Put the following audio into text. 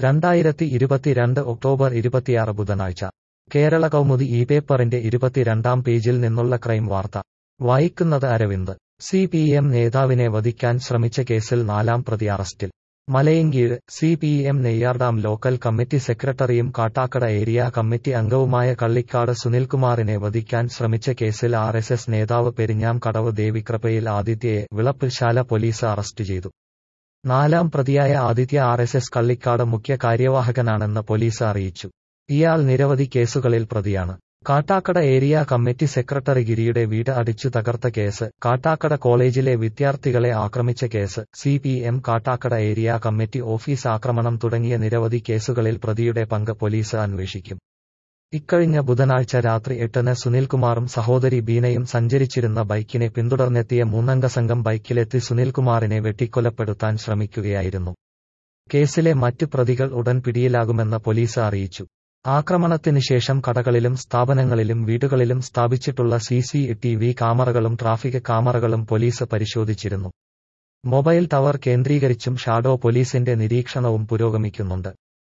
രണ്ടായിരത്തി ഇരുപത്തിരണ്ട് ഒക്ടോബർ ഇരുപത്തിയാറ് ബുധനാഴ്ച കേരള കൗമുദി ഈ പേപ്പറിന്റെ ഇരുപത്തിരണ്ടാം പേജിൽ നിന്നുള്ള ക്രൈം വാർത്ത വായിക്കുന്നത് അരവിന്ദ് സി പി എം നേതാവിനെ വധിക്കാൻ ശ്രമിച്ച കേസിൽ നാലാം പ്രതി അറസ്റ്റിൽ Malayinkeezhu C P M Neyyar Dam local committee സെക്രട്ടറിയും കാട്ടാക്കട ഏരിയ കമ്മിറ്റി അംഗവുമായ കള്ളിക്കാട് സുനിൽകുമാറിനെ വധിക്കാൻ ശ്രമിച്ച കേസിൽ ആർ എസ് എസ് നേതാവ് പെരിഞ്ഞാം കടവ് ദേവികൃപയിൽ ആദിത്യയെ വിളപ്പിൽശാല പോലീസ് അറസ്റ്റ് ചെയ്തു നാലാം പ്രതിയായ Aditya R S S Kallikkad മുഖ്യ കാര്യവാഹകനാണെന്ന് പോലീസ് അറിയിച്ചു ഇയാൾ നിരവധി കേസുകളിൽ പ്രതിയാണ് കാട്ടാക്കട ഏരിയ കമ്മിറ്റി സെക്രട്ടറി ഗിരിയുടെ വീട് അടിച്ചു തകർത്ത കേസ് കാട്ടാക്കട കോളേജിലെ വിദ്യാർത്ഥികളെ ആക്രമിച്ച case C P M Kattakada area committee office ആക്രമണം തുടങ്ങിയ നിരവധി കേസുകളിൽ പ്രതിയുടെ പങ്ക് പോലീസ് അന്വേഷിക്കും ഇക്കഴിഞ്ഞ ബുധനാഴ്ച രാത്രി എട്ടിന് സുനിൽകുമാറും സഹോദരി ബീനയും സഞ്ചരിച്ചിരുന്ന ബൈക്കിനെ പിന്തുടർന്നെത്തിയ മൂന്നംഗ സംഘം ബൈക്കിലെത്തി സുനിൽകുമാറിനെ വെട്ടിക്കൊലപ്പെടുത്താൻ ശ്രമിക്കുകയായിരുന്നു കേസിലെ മറ്റ് പ്രതികൾ ഉടൻ പിടിയിലാകുമെന്ന് പോലീസ് അറിയിച്ചു ആക്രമണത്തിന് ശേഷം കടകളിലും സ്ഥാപനങ്ങളിലും വീടുകളിലും സ്ഥാപിച്ചിട്ടുള്ള സി സി ടി വി ക്യാമറകളും ട്രാഫിക് ക്യാമറകളും പോലീസ് പരിശോധിച്ചിരുന്നു മൊബൈൽ ടവർ കേന്ദ്രീകരിച്ചും ഷാഡോ പോലീസിന്റെ നിരീക്ഷണവും പുരോഗമിക്കുന്നുണ്ട്